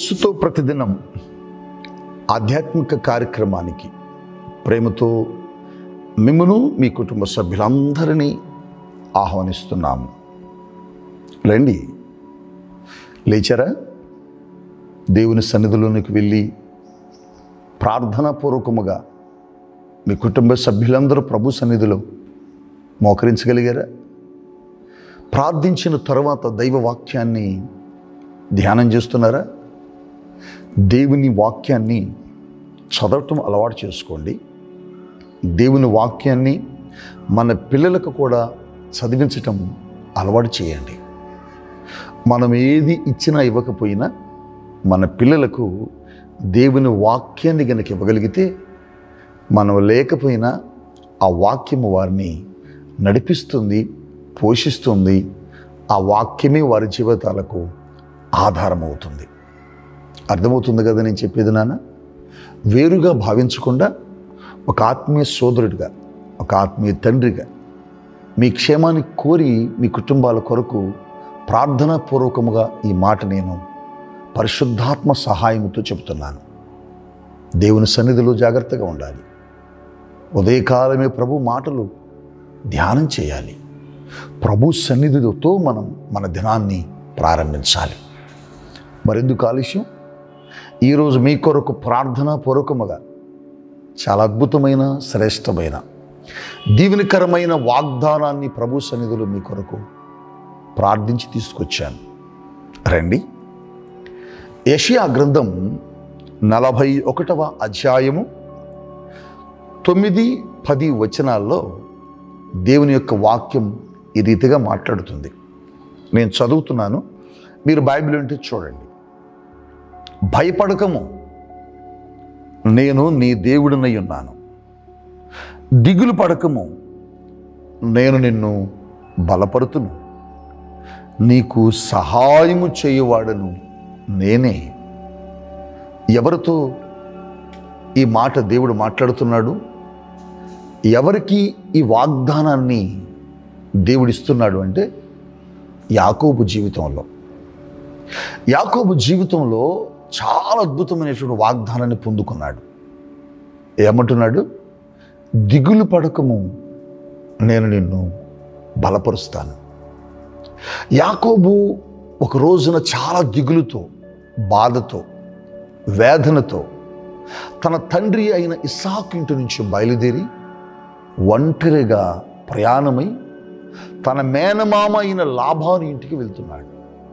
యేసుతో ప్రతిదినం ఆధ్యాత్మిక కార్యక్రమానికి ప్రేమతో మిమ్మను మీ కుటుంబ సభ్యులందరినీ ఆహ్వానిస్తున్నాము రండి లేచారా దేవుని సన్నిధిలోనికి వెళ్ళి ప్రార్థనాపూర్వకముగా మీ కుటుంబ సభ్యులందరూ ప్రభు సన్నిధిలో మోకరించగలిగారా ప్రార్థించిన తర్వాత దైవ వాక్యాన్ని ధ్యానం చేస్తున్నారా దేవుని వాక్యాన్ని చదవటం అలవాటు చేసుకోండి దేవుని వాక్యాన్ని మన పిల్లలకు కూడా చదివించటం అలవాటు చేయండి మనం ఏది ఇచ్చినా ఇవ్వకపోయినా మన పిల్లలకు దేవుని వాక్యాన్ని గనక ఇవ్వగలిగితే మనం లేకపోయినా ఆ వాక్యము వారిని నడిపిస్తుంది పోషిస్తుంది ఆ వాక్యమే వారి జీవితాలకు ఆధారమవుతుంది అర్థమవుతుంది కదా నేను చెప్పేది నాన్న వేరుగా భావించకుండా ఒక ఆత్మీయ సోదరుడిగా ఒక ఆత్మీయ తండ్రిగా మీ క్షేమాన్ని కోరి మీ కుటుంబాల కొరకు ప్రార్థనాపూర్వకముగా ఈ మాట నేను పరిశుద్ధాత్మ సహాయంతో చెబుతున్నాను దేవుని సన్నిధిలో జాగ్రత్తగా ఉండాలి ఉదయకాలమే ప్రభు మాటలు ధ్యానం చేయాలి ప్రభు సన్నిధితో మనం మన దినాన్ని ప్రారంభించాలి మరెందుకు ఆలస్యం ఈరోజు మీ కొరకు ప్రార్థన పూర్వకముగా చాలా అద్భుతమైన శ్రేష్టమైన దీవెనకరమైన వాగ్దానాన్ని ప్రభు సన్నిధిలో మీ కొరకు ప్రార్థించి తీసుకొచ్చాను రండి యషియా గ్రంథం నలభై ఒకటవ అధ్యాయము తొమ్మిది పది వచనాల్లో దేవుని యొక్క వాక్యం ఈ రీతిగా మాట్లాడుతుంది నేను చదువుతున్నాను మీరు బైబిల్ ఉంటే చూడండి భయపడకము నేను నీ దేవుడినై ఉన్నాను దిగులు పడకము నేను నిన్ను బలపరుతును నీకు సహాయము చేయువాడను నేనే ఎవరితో ఈ మాట దేవుడు మాట్లాడుతున్నాడు ఎవరికి ఈ వాగ్దానాన్ని దేవుడిస్తున్నాడు అంటే యాకోబు జీవితంలో యాకోబు జీవితంలో చాలా అద్భుతమైనటువంటి వాగ్దానాన్ని పొందుకున్నాడు ఏమంటున్నాడు దిగులు పడకము నేను నిన్ను బలపరుస్తాను యాకోబు ఒక రోజున చాలా దిగులుతో బాధతో వేదనతో తన తండ్రి అయిన ఇస్సాకు ఇంటి నుంచి బయలుదేరి ఒంటరిగా ప్రయాణమై తన మేనమామ అయిన లాభాని ఇంటికి వెళ్తున్నాడు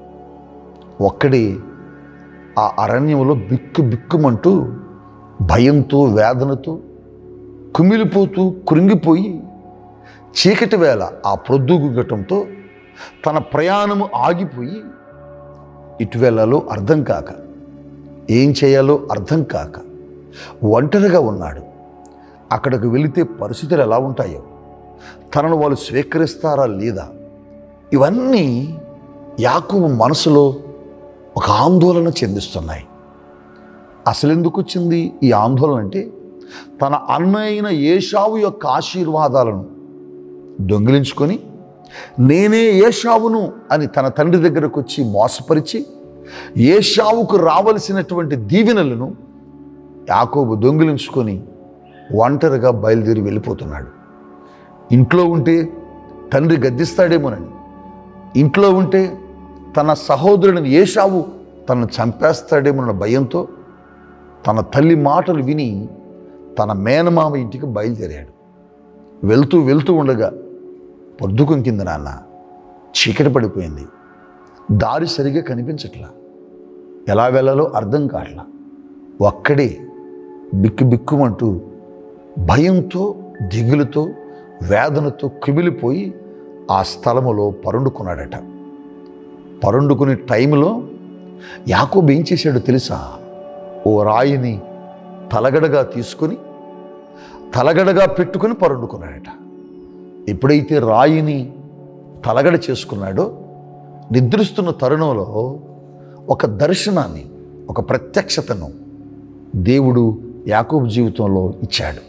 ఒక్కడే ఆ అరణ్యంలో బిక్కు బిక్కుమంటూ భయంతో వేదనతో కుమిలిపోతూ కృంగిపోయి చీకటి వేళ ఆ ప్రొద్దుగుగటంతో తన ప్రయాణము ఆగిపోయి ఇటు వెళ్ళాలో అర్థం కాక ఏం చేయాలో అర్థం కాక ఒంటరిగా ఉన్నాడు అక్కడికి వెళితే పరిస్థితులు ఎలా ఉంటాయో తనను వాళ్ళు స్వీకరిస్తారా లేదా ఇవన్నీ యాకోబు మనసులో ఒక ఆందోళన చెందిస్తున్నాయి అసలు ఎందుకు వచ్చింది ఈ ఆందోళన అంటే తన అన్న అయిన ఏషావు యొక్క ఆశీర్వాదాలను దొంగిలించుకొని నేనే ఏషావును అని తన తండ్రి దగ్గరకు వచ్చి మోసపరిచి ఏషావుకు రావలసినటువంటి దీవెనలను యాకోబు దొంగిలించుకొని ఒంటరిగా బయలుదేరి వెళ్ళిపోతున్నాడు ఇంట్లో ఉంటే తండ్రి గద్దిస్తాడేమోనని ఇంట్లో ఉంటే తన సహోదరుడిని ఏషావు తనను చంపేస్తాడేమోనన్న భయంతో తన తల్లి మాటలు విని తన మేనమామ ఇంటికి బయలుదేరాడు వెళ్తూ వెళ్తూ ఉండగా పొద్దుకం కింద నాన్న చీకటి పడిపోయింది దారి సరిగా కనిపించట్లా ఎలా వెళ్ళాలో అర్థం కావట్లా ఒక్కడే బిక్కు బిక్కుమంటూ భయంతో దిగులుతో వేదనతో కుమిలిపోయి ఆ స్థలములో పరుండుకున్నాడట పరుండుకునే టైంలో యాకోబు ఏం చేశాడో తెలుసా ఓ రాయిని తలగడగా తీసుకుని తలగడగా పెట్టుకుని పరుండుకున్నాడట ఎప్పుడైతే రాయిని తలగడ చేసుకున్నాడో నిద్రిస్తున్న తరుణంలో ఒక దర్శనాన్ని ఒక ప్రత్యక్షతను దేవుడు యాకోబు జీవితంలో ఇచ్చాడు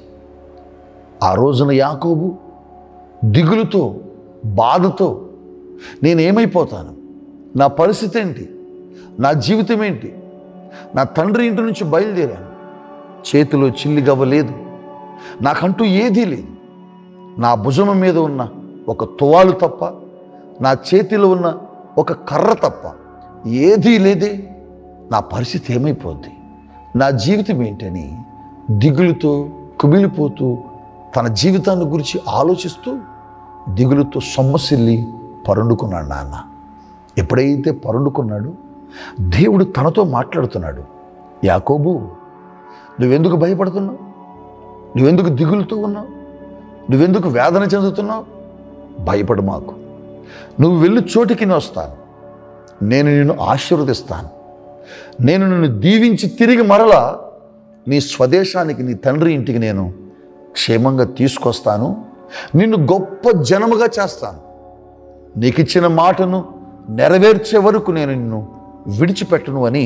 ఆ రోజున యాకోబు దిగులుతో బాధతో నేనేమైపోతాను నా పరిస్థితి ఏంటి నా జీవితం ఏంటి నా తండ్రి ఇంటి నుంచి బయలుదేరాను చేతిలో చిల్లి గవ్వ లేదు నాకంటూ ఏదీ లేదు నా భుజం మీద ఉన్న ఒక తువాలు తప్ప నా చేతిలో ఉన్న ఒక కర్ర తప్ప ఏదీ లేదే నా పరిస్థితి ఏమైపోద్ది నా జీవితం ఏంటని దిగులుతో కుమిలిపోతూ తన జీవితాన్ని గురించి ఆలోచిస్తూ దిగులుతో సొమ్మసిల్లి పరుండుకున్నాడు నాన్న ఎప్పుడైతే పరుండుకున్నాడో దేవుడు తనతో మాట్లాడుతున్నాడు యాకోబు నువ్వెందుకు భయపడుతున్నావు నువ్వెందుకు దిగులుతో ఉన్నావు నువ్వెందుకు వేదన చెందుతున్నావు భయపడు మాకు నువ్వు వెళ్ళు చోటికి నేను వస్తాను నేను నిన్ను ఆశీర్వదిస్తాను నేను నిన్ను దీవించి తిరిగి మరలా నీ స్వదేశానికి నీ తండ్రి ఇంటికి నేను క్షేమంగా తీసుకొస్తాను నిన్ను గొప్ప జనముగా చేస్తాను నీకిచ్చిన మాటను నెరవేర్చే వరకు నేను నిన్ను విడిచిపెట్టను అని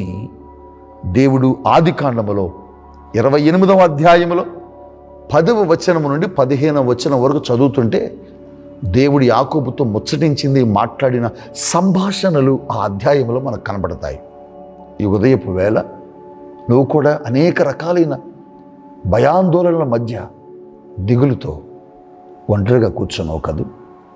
దేవుడు ఆది కాండములో ఇరవై ఎనిమిదవ అధ్యాయములో పదవ వచనము నుండి పదిహేనవ వచనం వరకు చదువుతుంటే దేవుడు యాకోబుతో ముచ్చటించింది మాట్లాడిన సంభాషణలు ఆ అధ్యాయంలో మనకు కనబడతాయి ఈ ఉదయపు వేళ నువ్వు కూడా అనేక రకాలైన భయాందోళనల మధ్య దిగులుతో ఒంటరిగా కూర్చున్నావు కదూ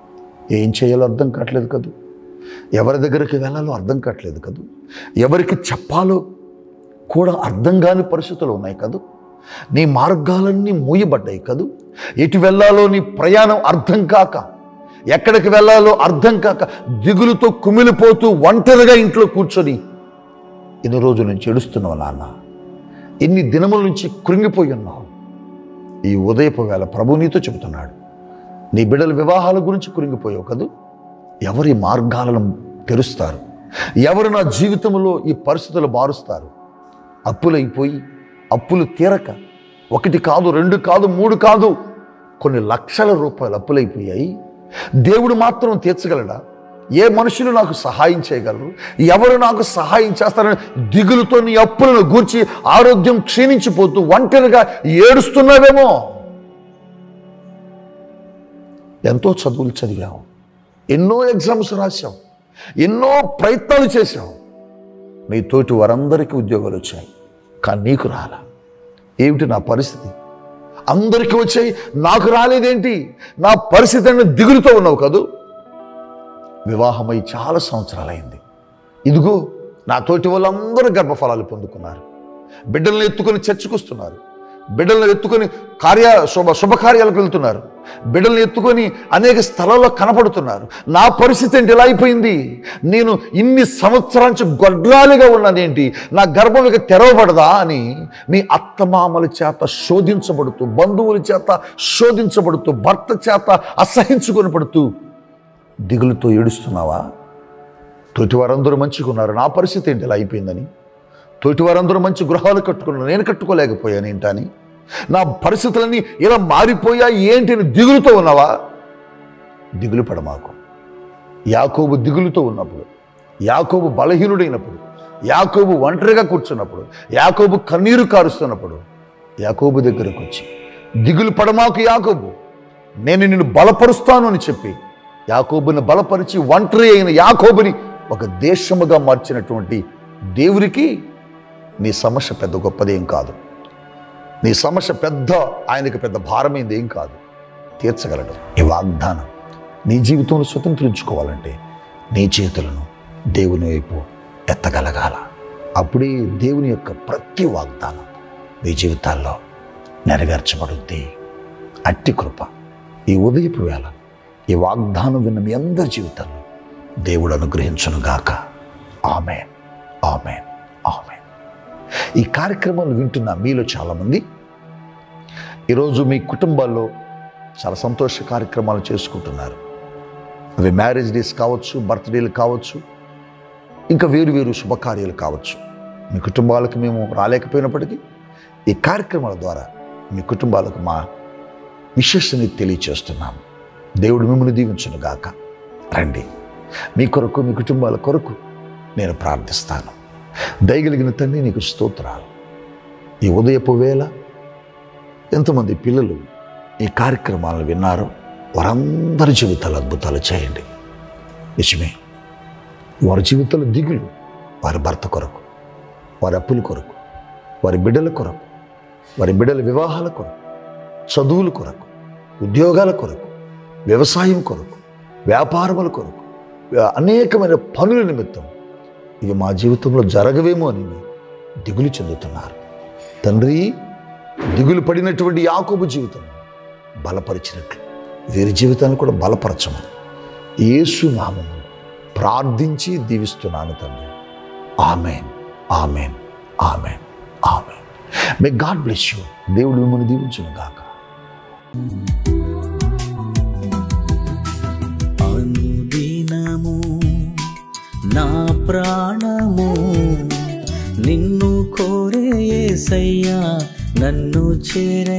ఏం చేయాలో అర్థం కావట్లేదు కదూ ఎవరి దగ్గరికి వెళ్ళాలో అర్థం కావట్లేదు కదూ ఎవరికి చెప్పాలో కూడా అర్థం కాని పరిస్థితులు ఉన్నాయి కదూ నీ మార్గాలన్నీ మూయబడ్డాయి కదూ ఎటు వెళ్ళాలో నీ ప్రయాణం అర్థం కాక ఎక్కడికి వెళ్ళాలో అర్థం కాక దిగులుతో కుమిలిపోతూ ఒంటరిగా ఇంట్లో కూర్చొని ఎన్ని రోజుల నుంచి ఏడుస్తున్నావు నాన్న ఎన్ని దినముల నుంచి కృంగిపోయి ఉన్నావు ఈ ఉదయపు వేళ ప్రభు నీతో చెబుతున్నాడు నీ బిడ్డల వివాహాల గురించి కృంగిపోయావు కదూ ఎవరి మార్గాలను తెరుస్తారు ఎవరు నా జీవితంలో ఈ పరిస్థితులు మారుస్తారు అప్పులైపోయి అప్పులు తీరక ఒకటి కాదు రెండు కాదు మూడు కాదు కొన్ని లక్షల రూపాయలు అప్పులైపోయాయి దేవుడు మాత్రం తీర్చగలడా ఏ మనుషులు నాకు సహాయం చేయగలరు ఎవరు నాకు సహాయం చేస్తారని దిగులుతో నీ అప్పులను గూర్చి ఆరోగ్యం క్షీణించిపోతూ ఒంటరిగా ఏడుస్తున్నావేమో ఎంతో చదువులు చదివావు ఎన్నో ఎగ్జామ్స్ రాశావు ఎన్నో ప్రయత్నాలు చేశావు నీ తోటి వారందరికీ ఉద్యోగాలు వచ్చాయి కానీ నీకు రాలా ఏమిటి నా పరిస్థితి అందరికీ వచ్చాయి నాకు రాలేదేంటి నా పరిస్థితి అని దిగులుతో ఉన్నావు కదూ వివాహమై చాలా సంవత్సరాలైంది ఇదిగో నా తోటి వాళ్ళందరూ గర్భఫలాలు పొందుకున్నారు బిడ్డలను ఎత్తుకొని చర్చకొస్తున్నారు బిడ్డలను ఎత్తుకొని కార్య శుభ శుభకార్యాలకు వెళ్తున్నారు బిడ్డలను ఎత్తుకొని అనేక స్థలాల్లో కనపడుతున్నారు నా పరిస్థితి ఏంటి ఎలా అయిపోయింది నేను ఇన్ని సంవత్సరాల నుంచి గొడ్రాలిగా ఉన్నానేంటి నా గర్భం ఇక తెరవబడదా అని మీ అత్తమామల చేత శోధించబడుతూ బంధువుల చేత శోధించబడుతూ భర్త చేత అసహించుకొని పడుతూ దిగులుతో ఏడుస్తున్నావా తోటి వారందరూ మంచిగా ఉన్నారు నా పరిస్థితి ఏంటి ఇలా అయిపోయిందని తోటి వారందరూ మంచి గృహాలు కట్టుకున్నారు నేను కట్టుకోలేకపోయాను ఏంటని నా పరిస్థితులన్నీ ఇలా మారిపోయా ఏంటి అని దిగులుతో ఉన్నావా దిగులు పడమాకు యాకోబు దిగులుతో ఉన్నప్పుడు యాకోబు బలహీనుడైనప్పుడు యాకోబు ఒంటరిగా కూర్చున్నప్పుడు యాకోబు కన్నీరు కారుస్తున్నప్పుడు యాకోబు దగ్గరకు వచ్చి దిగులు పడమాకు యాకోబు నేను నిన్ను బలపరుస్తాను అని చెప్పి యాకోబుని బలపరిచి ఒంటరి అయిన యాకోబుని ఒక దేశముగా మార్చినటువంటి దేవునికి నీ సమస్య పెద్ద గొప్పదేం కాదు నీ సమస్య పెద్ద ఆయనకి పెద్ద భారమైంది ఏం కాదు తీర్చగలడు ఈ వాగ్దానం నీ జీవితంలో స్వతంత్రించుకోవాలంటే నీ చేతులను దేవుని వైపు ఎత్తగలగాల అప్పుడే దేవుని యొక్క ప్రతి వాగ్దానం మీ జీవితాల్లో నెరవేర్చబడుద్ది అట్టి కృప ఈ ఉదయపు వేళ ఈ వాగ్దానం విన్న మీ అందరి జీవితాల్లో దేవుడు అనుగ్రహించును గాక ఆమె ఆమె ఆమె ఈ కార్యక్రమాలు వింటున్న మీలో చాలామంది ఈరోజు మీ కుటుంబాల్లో చాలా సంతోష కార్యక్రమాలు చేసుకుంటున్నారు అవి మ్యారేజ్ డేస్ కావచ్చు బర్త్డేలు కావచ్చు ఇంకా వేరు వేరు శుభకార్యాలు కావచ్చు మీ కుటుంబాలకు మేము రాలేకపోయినప్పటికీ ఈ కార్యక్రమాల ద్వారా మీ కుటుంబాలకు మా విశేషని తెలియచేస్తున్నాము దేవుడు మిమ్మల్ని దీవించును గాక రండి మీ కొరకు మీ కుటుంబాల కొరకు నేను ప్రార్థిస్తాను దయగలిగిన తండ్రి నీకు స్తోత్రాలు ఈ ఉదయపు వేళ ఎంతమంది పిల్లలు ఈ కార్యక్రమాలను విన్నారో వారందరి జీవితాలు అద్భుతాలు చేయండి నిజమే వారి జీవితాలు దిగులు వారి భర్త కొరకు వారి అప్పుల కొరకు వారి బిడ్డల కొరకు వారి బిడ్డల వివాహాల కొరకు చదువుల కొరకు ఉద్యోగాల కొరకు వ్యవసాయం కొరకు వ్యాపారముల కొరకు అనేకమైన పనుల నిమిత్తం ఇవి మా జీవితంలో జరగవేమో అని దిగులు చెందుతున్నారు తండ్రి దిగులు పడినటువంటి యాకోబు జీవితం బలపరిచినట్లు వీరి జీవితాన్ని కూడా బలపరచమని యేసు నామము ప్రార్థించి దీవిస్తున్నాను తండ్రి amen amen amen amen may God bless you దేవుడు మిమ్మల్ని దీవించును గాక అనుదినము నా ప్రాణము నిన్ను కోరే యేసయ్యా నన్ను చేర